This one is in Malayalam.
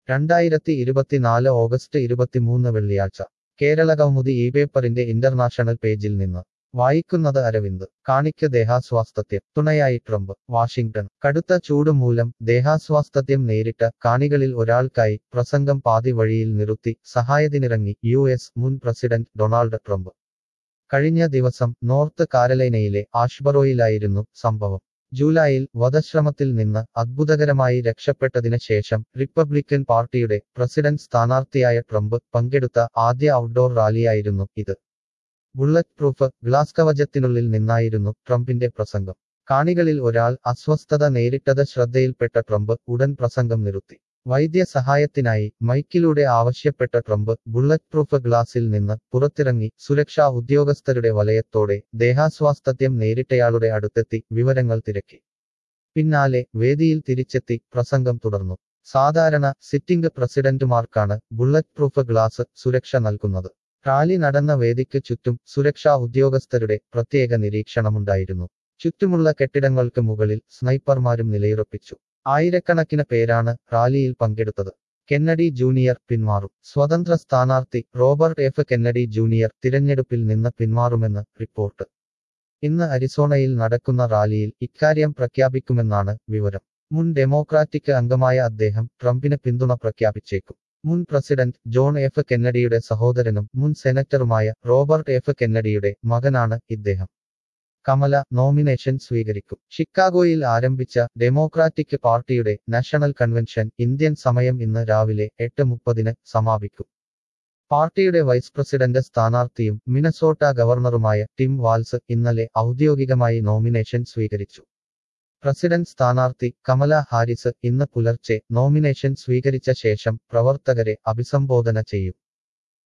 രണ്ടായിരത്തി ഇരുപത്തിനാല് ഓഗസ്റ്റ് ഇരുപത്തിമൂന്ന് വെള്ളിയാഴ്ച കേരള കൗമുദി ഈ പേപ്പറിന്റെ ഇന്റർനാഷണൽ പേജിൽ നിന്ന് വായിക്കുന്നത് അരവിന്ദ് കാണിക്ക് ദേഹാസ്വാസ്ഥ്യം തുണയായി ട്രംപ് വാഷിംഗ്ടൺ കടുത്ത ചൂട് മൂലം ദേഹാസ്വാസ്ഥ്യം നേരിട്ട കാണികളിൽ ഒരാൾക്കായി പ്രസംഗം പാതി വഴിയിൽ നിർത്തി സഹായത്തിനിറങ്ങി യു എസ് മുൻ പ്രസിഡന്റ് ഡൊണാൾഡ് ട്രംപ് കഴിഞ്ഞ ദിവസം നോർത്ത് കാരലൈനയിലെ ആഷ്ബറോയിലായിരുന്നു സംഭവം ജൂലൈയിൽ വധശ്രമത്തിൽ നിന്ന് അത്ഭുതകരമായി രക്ഷപ്പെട്ടതിന് ശേഷം റിപ്പബ്ലിക്കൻ പാർട്ടിയുടെ പ്രസിഡന്റ് സ്ഥാനാർത്ഥിയായ ട്രംപ് പങ്കെടുത്ത ആദ്യ ഔട്ട്ഡോർ റാലിയായിരുന്നു ഇത് ബുള്ളറ്റ് പ്രൂഫ് ഗ്ലാസ് കവചത്തിനുള്ളിൽ നിന്നായിരുന്നു ട്രംപിന്റെ പ്രസംഗം കാണികളിൽ ഒരാൾ അസ്വസ്ഥത നേരിട്ടത് ശ്രദ്ധയിൽപ്പെട്ട ട്രംപ് ഉടൻ പ്രസംഗം നിർത്തി വൈദ്യസഹായത്തിനായി മൈക്കിലൂടെ ആവശ്യപ്പെട്ട ട്രംപ് ബുള്ളറ്റ് പ്രൂഫ് ഗ്ലാസിൽ നിന്ന് പുറത്തിറങ്ങി സുരക്ഷാ ഉദ്യോഗസ്ഥരുടെ വലയത്തോടെ ദേഹാസ്വാസ്ഥ്യം നേരിട്ടയാളുടെ അടുത്തെത്തി വിവരങ്ങൾ തിരക്കി പിന്നാലെ വേദിയിൽ തിരിച്ചെത്തി പ്രസംഗം തുടർന്നു സാധാരണ സിറ്റിംഗ് പ്രസിഡന്റുമാർക്കാണ് ബുള്ളറ്റ് പ്രൂഫ് ഗ്ലാസ് സുരക്ഷ നൽകുന്നത് റാലി നടന്ന വേദിക്ക് ചുറ്റും സുരക്ഷാ ഉദ്യോഗസ്ഥരുടെ പ്രത്യേക നിരീക്ഷണമുണ്ടായിരുന്നു ചുറ്റുമുള്ള കെട്ടിടങ്ങൾക്ക് മുകളിൽ സ്നൈപ്പർമാരും നിലയുറപ്പിച്ചു ആയിരക്കണക്കിന് പേരാണ് റാലിയിൽ പങ്കെടുത്തത് കെന്നഡി ജൂനിയർ പിന്മാറും സ്വതന്ത്ര സ്ഥാനാർത്ഥി റോബർട്ട് എഫ് കെന്നഡി ജൂനിയർ തിരഞ്ഞെടുപ്പിൽ നിന്ന് പിന്മാറുമെന്ന് റിപ്പോർട്ട് ഇന്ന് അരിസോണയിൽ നടക്കുന്ന റാലിയിൽ ഇക്കാര്യം പ്രഖ്യാപിക്കുമെന്നാണ് വിവരം മുൻ ഡെമോക്രാറ്റിക് അംഗമായ അദ്ദേഹം ട്രംപിന് പിന്തുണ പ്രഖ്യാപിച്ചേക്കും മുൻ പ്രസിഡന്റ് ജോൺ എഫ് കെന്നഡിയുടെ സഹോദരനും മുൻ സെനറ്ററുമായ റോബർട്ട് എഫ് കെന്നഡിയുടെ മകനാണ് ഇദ്ദേഹം കമല നോമിനേഷൻ സ്വീകരിക്കും ഷിക്കാഗോയിൽ ആരംഭിച്ച ഡെമോക്രാറ്റിക് പാർട്ടിയുടെ നാഷണൽ കൺവെൻഷൻ ഇന്ത്യൻ സമയം ഇന്ന് രാവിലെ എട്ട് മുപ്പതിന് സമാപിക്കും പാർട്ടിയുടെ വൈസ് പ്രസിഡന്റ് സ്ഥാനാർത്ഥിയും മിനസോട്ട ഗവർണറുമായ ടിം വാൽസ് ഇന്നലെ ഔദ്യോഗികമായി നോമിനേഷൻ സ്വീകരിച്ചു പ്രസിഡന്റ് സ്ഥാനാർത്ഥി കമല ഹാരിസ് ഇന്ന് പുലർച്ചെ നോമിനേഷൻ സ്വീകരിച്ച ശേഷം പ്രവർത്തകരെ അഭിസംബോധന ചെയ്യും